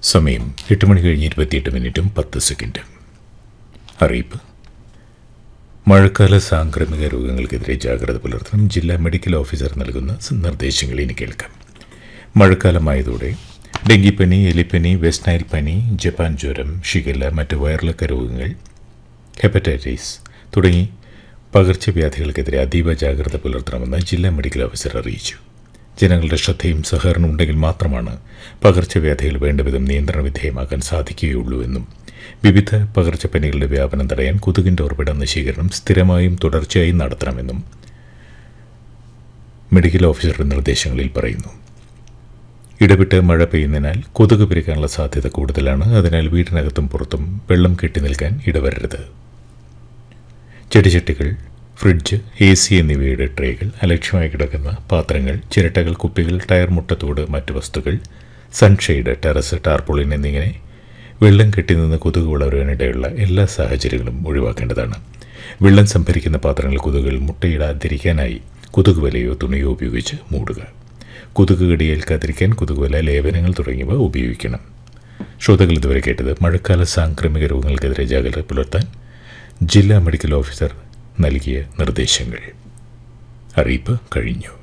സമയം എട്ട് മണി കഴിഞ്ഞ് ഇരുപത്തിയെട്ട് മിനിറ്റും പത്ത് സെക്കൻഡും അറിയിപ്പ് മഴക്കാല സാംക്രമിക രോഗങ്ങൾക്കെതിരെ ജാഗ്രത പുലർത്തണം ജില്ലാ മെഡിക്കൽ ഓഫീസർ നൽകുന്ന സ് നിർദ്ദേശങ്ങൾ ഇനി കേൾക്കാം മഴക്കാലമായതോടെ ഡെങ്കിപ്പനി എലിപ്പനി വെസ്റ്റ് നൈൽ പനി ജപ്പാൻ ജ്വരം ഷിഗല്ല മറ്റ് വയറിളക്ക രോഗങ്ങൾ ഹെപ്പറ്റൈറ്റിസ് തുടങ്ങി പകർച്ചവ്യാധികൾക്കെതിരെ അതീവ ജാഗ്രത പുലർത്തണമെന്ന് ജില്ലാ മെഡിക്കൽ ഓഫീസർ അറിയിച്ചു ജനങ്ങളുടെ ശ്രദ്ധയും സഹകരണവും ഉണ്ടെങ്കിൽ മാത്രമാണ് പകർച്ചവ്യാധികൾ വേണ്ടവിധം നിയന്ത്രണ വിധേയമാക്കാൻ സാധിക്കുകയുള്ളൂ എന്നും വിവിധ പകർച്ചപ്പനികളുടെ വ്യാപനം തടയാൻ കൊതുകിൻ്റെ ഉറവിട നശീകരണം സ്ഥിരമായും തുടർച്ചയായും നടത്തണമെന്നും മെഡിക്കൽ ഓഫീസറുടെ നിർദ്ദേശങ്ങളിൽ പറയുന്നു ഇടവിട്ട് മഴ പെയ്യുന്നതിനാൽ കൊതുക് പെരുക്കാനുള്ള സാധ്യത കൂടുതലാണ് അതിനാൽ വീടിനകത്തും പുറത്തും വെള്ളം കെട്ടി നിൽക്കാൻ ഇടവരരുത് ചെടിച്ചട്ടികൾ ഫ്രിഡ്ജ് എ സി എന്നിവയുടെ ട്രേകൾ അലക്ഷ്യമായി കിടക്കുന്ന പാത്രങ്ങൾ ചിരട്ടകൾ കുപ്പികൾ ടയർ മുട്ടത്തോട് മറ്റ് വസ്തുക്കൾ സൺഷെയ്ഡ് ടെറസ് ടാർപോളിൻ എന്നിങ്ങനെ വെള്ളം കെട്ടി നിന്ന് കൊതുക് വളരുവാനിടയുള്ള എല്ലാ സാഹചര്യങ്ങളും ഒഴിവാക്കേണ്ടതാണ് വെള്ളം സംഭരിക്കുന്ന പാത്രങ്ങൾ കൊതുകുകൾ മുട്ടയിടാതിരിക്കാനായി കൊതുക് വലയോ തുണിയോ ഉപയോഗിച്ച് മൂടുക കൊതുക് കടിയേൽക്കാതിരിക്കാൻ കൊതുകുവല ലേപനങ്ങൾ തുടങ്ങിയവ ഉപയോഗിക്കണം ശ്രോതാക്കൾ ഇതുവരെ കേട്ടത് മഴക്കാല സാംക്രമിക രോഗങ്ങൾക്കെതിരെ ജാഗ്രത പുലർത്താൻ ജില്ലാ മെഡിക്കൽ ഓഫീസർ നൽകിയ നിർദ്ദേശങ്ങൾ അറിയിപ്പ് കഴിഞ്ഞു